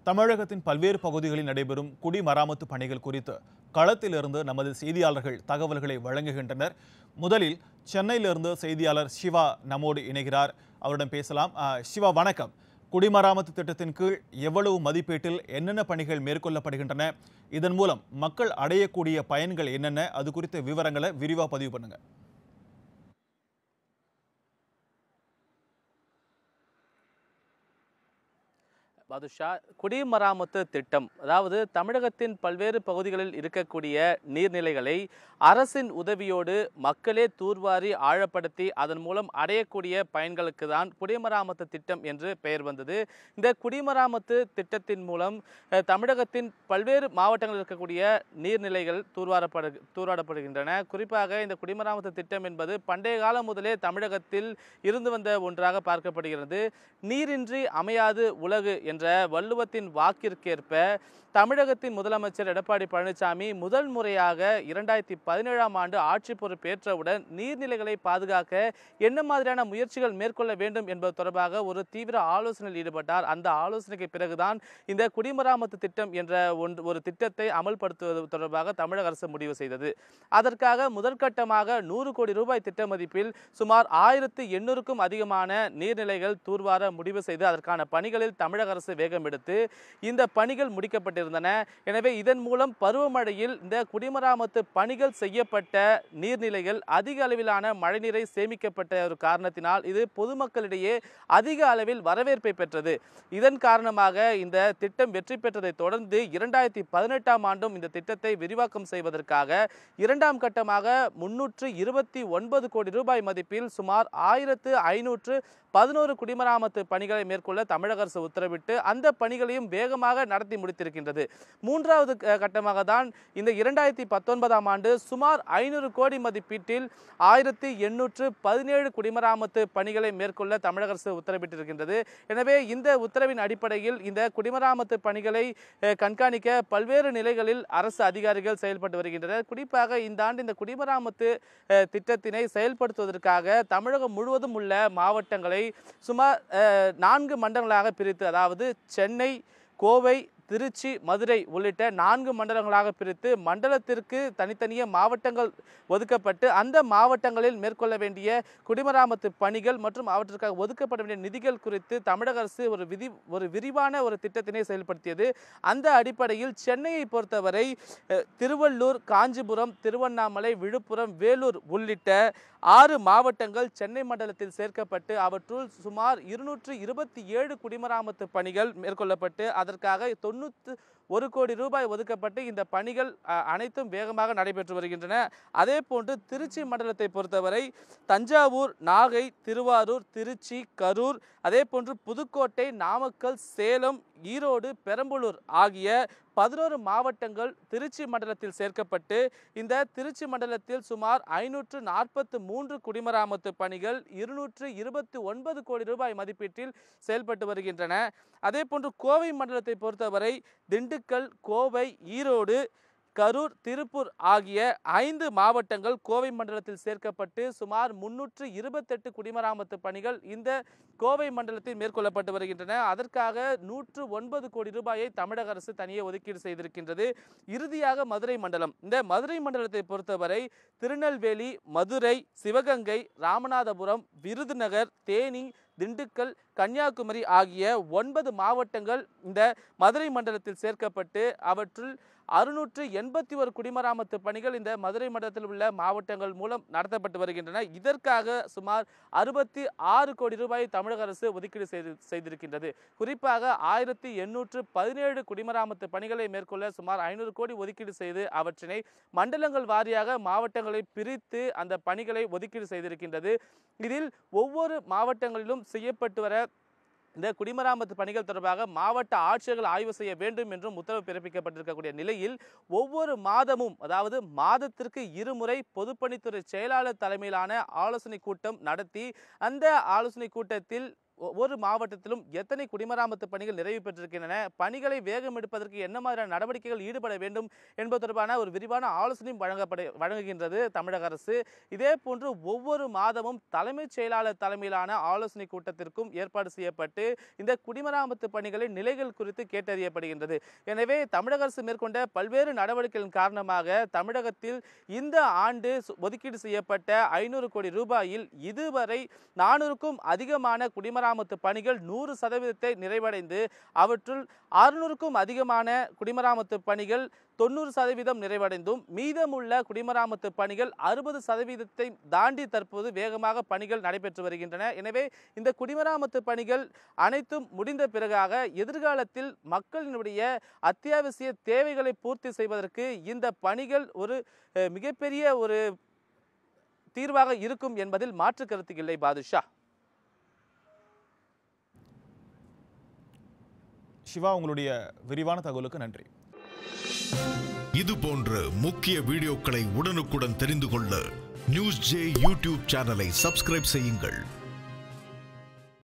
தமிழகத்தின் பல்வேறு பகுதிகளில் நடைபெறும் குடிமராமத்து பணிகள் குறித்து களத்திலிருந்து நமது செய்தியாளர்கள் தகவல்களை வழங்குகின்றனர் முதலில் சென்னையிலிருந்து செய்தியாளர் சிவா நம்மோடு இணைகிறார் அவரிடம் பேசலாம் அஹ், சிவா வணக்கம் குடிமராமத்து திட்டத்தின் கீழ் எவ்வளவு மதிப்பீட்டில் என்னென்ன பணிகள் மேற்கொள்ளப்படுகின்றன இதன் மூலம் மக்கள் அடையக்கூடிய பயன்கள் என்னென்ன அது குறித்த விவரங்களை விரிவாக பதிவு பண்ணுங்க பாதுஷா குடிமராமத்து திட்டம் அதாவது தமிழகத்தின் பல்வேறு பகுதிகளில் இருக்கக்கூடிய நீர்நிலைகளை அரசின் உதவியோடு மக்களே தூர்வாரி ஆழப்படுத்தி அதன் மூலம் அடையக்கூடிய பயன்களுக்கு தான் குடிமராமத்து திட்டம் என்று பெயர் வந்தது இந்த குடிமராமத்து திட்டத்தின் மூலம் அஹ், தமிழகத்தின் பல்வேறு மாவட்டங்களில் இருக்கக்கூடிய நீர்நிலைகள் தூர்வாரப்படு தூர்வாரப்படுகின்றன குறிப்பாக இந்த குடிமராமத்து திட்டம் என்பது பண்டைய காலம் முதலே தமிழகத்தில் இருந்து வந்த ஒன்றாக பார்க்கப்படுகிறது நீரின்றி அமையாது உலகு என்ற வள்ளுவத்தின் வாக்கிற்கேற்ப தமிழகத்தின் முதலமைச்சர் எடப்பாடி பழனிசாமி முதல் முறையாக இரண்டாயிரத்தி பதினேழாம் ஆண்டு ஆட்சி பொறுப்பேற்றவுடன் நீர்நிலைகளை பாதுகாக்க என்ன மாதிரியான முயற்சிகள் மேற்கொள்ள வேண்டும் என்பது தொடர்பாக ஒரு தீவிர ஆலோசனையில் ஈடுபட்டார் அந்த ஆலோசனைக்கு பிறகுதான் இந்த குடிமராமத்து திட்டம் என்ற ஒன்று ஒரு திட்டத்தை அமல்படுத்துவது தொடர்பாக தமிழக அரசு முடிவு செய்தது அதற்காக முதற்கட்டமாக நூறு கோடி ரூபாய் திட்ட மதிப்பில் சுமார் ஆயிரத்து எண்ணூறுக்கும் அதிகமான நீர்நிலைகள் தூர்வார முடிவு செய்து அதற்கான பணிகளில் தமிழக அரசு வேகம் எடுத்து இந்த பணிகள் முடிக்கப்பட்டிருந்தன எனவே இதன் மூலம் பருவமழையில் இந்த குடிமராமத்து பணிகள் செய்யப்பட்ட நீர்நிலைகள் அதிக அளவிலான மழைநீரை சேமிக்கப்பட்ட ஒரு காரணத்தினால் இது பொதுமக்களிடையே அதிக அளவில் வரவேற்பை பெற்றது இதன் காரணமாக இந்த திட்டம் வெற்றி பெற்றதை தொடர்ந்து இரண்டாயிரத்தி பதினெட்டாம் ஆண்டும் இந்த திட்டத்தை விரிவாக்கம் செய்வதற்காக இரண்டாம் கட்டமாக முன்னூற்று இருபத்தி ஒன்பது கோடி ரூபாய் மதிப்பில் சுமார் ஆயிரத்து ஐநூற்று பதினோரு குடிமராமத்து பணிகளை மேற்கொள்ள தமிழக அரசு உத்தரவிட்டு அந்த பணிகளையும் வேகமாக நடத்தி முடித்திருக்கின்றது மூன்றாவது க- கட்டமாக தான் இந்த இரண்டாயிரத்தி பத்தொன்பதாம் ஆண்டு சுமார் ஐநூறு கோடி மதிப்பீட்டில் ஆயிரத்தி எண்ணூற்று பதினேழு குடிமராமத்து பணிகளை மேற்கொள்ள தமிழக அரசு உத்தரவிட்டிருக்கின்றது எனவே இந்த உத்தரவின் அடிப்படையில் இந்த குடிமராமத்து பணிகளை அஹ், கண்காணிக்க பல்வேறு நிலைகளில் அரசு அதிகாரிகள் செயல்பட்டு வருகின்றனர் குறிப்பாக இந்த ஆண்டு இந்த குடிமராமத்து அஹ், திட்டத்தினை செயல்படுத்துவதற்காக தமிழகம் முழுவதும் உள்ள மாவட்டங்களை சுமார் அஹ், நான்கு மண்டலங்களாக பிரித்து அதாவது சென்னை கோவை திருச்சி மதுரை உள்ளிட்ட நான்கு மண்டலங்களாக பிரித்து மண்டலத்திற்கு தனித்தனியே மாவட்டங்கள் ஒதுக்கப்பட்டு அந்த மாவட்டங்களில் மேற்கொள்ள வேண்டிய குடிமராமத்து பணிகள் மற்றும் அவற்றிற்காக ஒதுக்கப்பட வேண்டிய நிதிகள் குறித்து தமிழக அரசு ஒரு விதி ஒரு விரிவான ஒரு திட்டத்தினை செயல்படுத்தியது அந்த அடிப்படையில் சென்னையை பொறுத்தவரை அஹ், திருவள்ளூர் காஞ்சிபுரம் திருவண்ணாமலை விழுப்புரம் வேலூர் உள்ளிட்ட ஆறு மாவட்டங்கள் சென்னை மண்டலத்தில் சேர்க்கப்பட்டு அவற்றுள் சுமார் இருநூற்று இருபத்தி ஏழு குடிமராமத்து பணிகள் மேற்கொள்ளப்பட்டு அதற்காக தொண்ணூற்று ஒரு கோடி ரூபாய் ஒதுக்கப்பட்டு இந்த பணிகள் அ, அனைத்தும் வேகமாக நடைபெற்று வருகின்றன அதே போன்று திருச்சி மண்டலத்தை பொறுத்தவரை தஞ்சாவூர் நாகை திருவாரூர் திருச்சி கரூர் அதே போன்று புதுக்கோட்டை நாமக்கல் சேலம் ஈரோடு பெரம்பலூர் ஆகிய பதினோரு மாவட்டங்கள் திருச்சி மண்டலத்தில் சேர்க்கப்பட்டு இந்த திருச்சி மண்டலத்தில் சுமார் ஐநூற்று நாற்பத்து மூன்று குடிமராமத்து பணிகள் இருநூற்று இருபத்தி ஒன்பது கோடி ரூபாய் மதிப்பீட்டில் செயல்பட்டு வருகின்றன அதே போன்று கோவை மண்டலத்தை பொறுத்தவரை திண்டுக்கல் கோவை ஈரோடு கரூர் திருப்பூர் ஆகிய ஐந்து மாவட்டங்கள் கோவை மண்டலத்தில் சேர்க்கப்பட்டு சுமார் முன்னூற்று இருபத்தெட்டு குடிமராமத்து பணிகள் இந்த கோவை மண்டலத்தில் மேற்கொள்ளப்பட்டு வருகின்றன அதற்காக நூற்று ஒன்பது கோடி ரூபாயை தமிழக அரசு தனியே ஒதுக்கீடு செய்திருக்கின்றது இறுதியாக மதுரை மண்டலம் இந்த மதுரை மண்டலத்தை பொறுத்தவரை திருநெல்வேலி மதுரை சிவகங்கை ராமநாதபுரம் விருதுநகர் தேனி திண்டுக்கல் கன்னியாகுமரி ஆகிய ஒன்பது மாவட்டங்கள் இந்த மதுரை மண்டலத்தில் சேர்க்கப்பட்டு அவற்றுள் அறுநூற்று எண்பத்தி ஒரு குடிமராமத்து பணிகள் இந்த மதுரை மண்டலத்தில் உள்ள மாவட்டங்கள் மூலம் நடத்தப்பட்டு வருகின்றன இதற்காக சுமார் அறுபத்தி ஆறு கோடி ரூபாயை தமிழக அரசு ஒதுக்கீடு செய்து செய்திருக்கின்றது குறிப்பாக ஆயிரத்தி எண்ணூற்று பதினேழு குடிமராமத்து பணிகளை மேற்கொள்ள சுமார் ஐநூறு கோடி ஒதுக்கீடு செய்து அவற்றினை மண்டலங்கள் வாரியாக மாவட்டங்களை பிரித்து அந்த பணிகளை ஒதுக்கீடு செய்திருக்கின்றது இதில் ஒவ்வொரு மாவட்டங்களிலும் செய்யப்பட்டு வர இந்த குடிமராமத்து பணிகள் தொடர்பாக மாவட்ட ஆட்சியர்கள் ஆய்வு செய்ய வேண்டும் என்றும் உத்தரவு பிறப்பிக்கப்பட்டிருக்கக்கூடிய நிலையில் ஒவ்வொரு மாதமும் அதாவது மாதத்திற்கு இருமுறை பொதுப்பணித்துறை செயலாளர் தலைமையிலான ஆலோசனை கூட்டம் நடத்தி அந்த ஆலோசனை கூட்டத்தில் ஒவ்வொரு மாவட்டத்திலும் எத்தனை குடிமராமத்து பணிகள் நிறைவு பெற்றிருக்கின்றன பணிகளை வேகம் எடுப்பதற்கு என்ன மாதிரியான நடவடிக்கைகள் ஈடுபட வேண்டும் என்பது தொடர்பான ஒரு விரிவான ஆலோசனையும் வழங்கப்பட வழங்குகின்றது தமிழக அரசு இதே போன்று ஒவ்வொரு மாதமும் தலைமைச் செயலாளர் தலைமையிலான ஆலோசனை கூட்டத்திற்கும் ஏற்பாடு செய்யப்பட்டு இந்த குடிமராமத்து பணிகளின் நிலைகள் குறித்து கேட்டறியப்படுகின்றது எனவே தமிழக அரசு மேற்கொண்ட பல்வேறு நடவடிக்கைகளின் காரணமாக தமிழகத்தில் இந்த ஆண்டு சு- ஒதுக்கீடு செய்யப்பட்ட ஐநூறு கோடி ரூபாயில் இதுவரை நானூறுக்கும் அதிகமான குடிமராமத்து பணிகள் நூறு சதவீதத்தை நிறைவடைந்து அவற்றுள் அறுநூறுக்கும் அதிகமான குடிமராமத்து பணிகள் தொண்ணூறு சதவீதம் நிறைவடைந்தும் மீதமுள்ள குடிமராமத்து பணிகள் அறுபது சதவீதத்தை தாண்டி தற்போது வேகமாக பணிகள் நடைபெற்று வருகின்றன எனவே இந்த குடிமராமத்து பணிகள் அனைத்தும் முடிந்த பிறகாக எதிர்காலத்தில் மக்களினுடைய அத்தியாவசிய தேவைகளை பூர்த்தி செய்வதற்கு இந்த பணிகள் ஒரு அஹ், மிகப்பெரிய ஒரு தீர்வாக இருக்கும் என்பதில் மாற்று கருத்து இல்லை பாதுஷா சிவா உங்களுடைய விரிவான தகவலுக்கு நன்றி இது போன்ற முக்கிய வீடியோக்களை உடனுக்குடன் தெரிந்து கொள்ள நியூஸ் ஜே யூடியூப் சேனலை சப்ஸ்கிரைப் செய்யுங்கள்